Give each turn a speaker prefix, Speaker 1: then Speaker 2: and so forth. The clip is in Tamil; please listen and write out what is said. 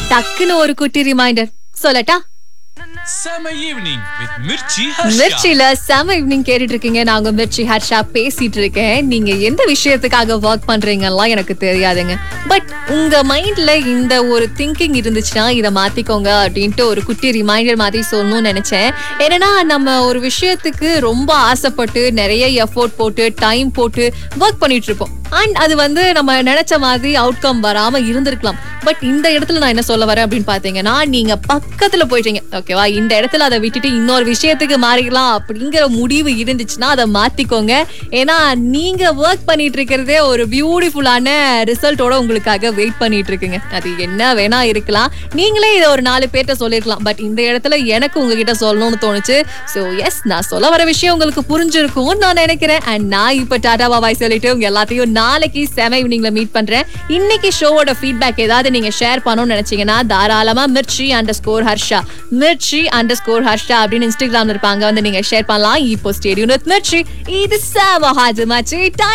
Speaker 1: டக்குன்னு ஒரு குட்டி ரிமைண்டர் சொல்லட்டா
Speaker 2: Summer evening with Mirchi Harsha.
Speaker 1: மிர்ச்சில செம ஈவினிங் கேட்டுட்டு இருக்கீங்க நான் உங்க மிர்ச்சி ஹர்ஷா பேசிட்டு இருக்கேன் நீங்க எந்த விஷயத்துக்காக ஒர்க் பண்றீங்கலாம் எனக்கு தெரியாதுங்க பட் உங்க மைண்ட்ல இந்த ஒரு திங்கிங் இருந்துச்சுன்னா இதை மாத்திக்கோங்க அப்படின்ட்டு ஒரு குட்டி ரிமைண்டர் மாதிரி சொல்லணும்னு நினைச்சேன் என்னன்னா நம்ம ஒரு விஷயத்துக்கு ரொம்ப ஆசைப்பட்டு நிறைய எஃபோர்ட் போட்டு டைம் போட்டு ஒர்க் பண்ணிட்டு இருப்போம் அண்ட் அது வந்து நம்ம நினைச்ச மாதிரி அவுட்கம் வராம இருந்திருக்கலாம் பட் இந்த இடத்துல நான் என்ன சொல்ல வரேன் அப்படின்னு பாத்தீங்கன்னா நீங்க பக்கத்துல போயிட்டீங்க ஓகேவா இந்த இடத்துல அதை விட்டுட்டு இன்னொரு விஷயத்துக்கு மாறிக்கலாம் அப்படிங்கிற முடிவு இருந்துச்சுன்னா அதை மாத்திக்கோங்க ஏன்னா நீங்க ஒர்க் பண்ணிட்டு இருக்கிறதே ஒரு பியூட்டிஃபுல்லான ரிசல்ட்டோட உங்களுக்காக வெயிட் பண்ணிட்டு இருக்குங்க அது என்ன வேணா இருக்கலாம் நீங்களே இதை ஒரு நாலு பேர்ட்ட சொல்லிருக்கலாம் பட் இந்த இடத்துல எனக்கு உங்ககிட்ட சொல்லணும்னு தோணுச்சு ஸோ எஸ் நான் சொல்ல வர விஷயம் உங்களுக்கு புரிஞ்சிருக்கும்னு நான் நினைக்கிறேன் அண்ட் நான் இப்போ டாடா பாபாய் சொல்லிட்டு உங்க எல்லாத்தையும் நாளைக்கு செம ஈவினிங்ல மீட் பண்றேன் இன்னைக்கு ஷோவோட ஃபீட்பேக் ஏதாவது நீங்க ஷேர் பண்ணணும்னு நினைச்சீங்கன்னா தாராளமா Mirchi underscore Harsha Mirchi underscore Harsha அப்படின்னு இன்ஸ்டாகிராம்ல இருப்பாங்க வந்து நீங்க ஷேர் பண்ணலாம் இப்போ ஸ்டேடியம் வித் மிர்ச்சி இது செம ஹாஜமாச்சு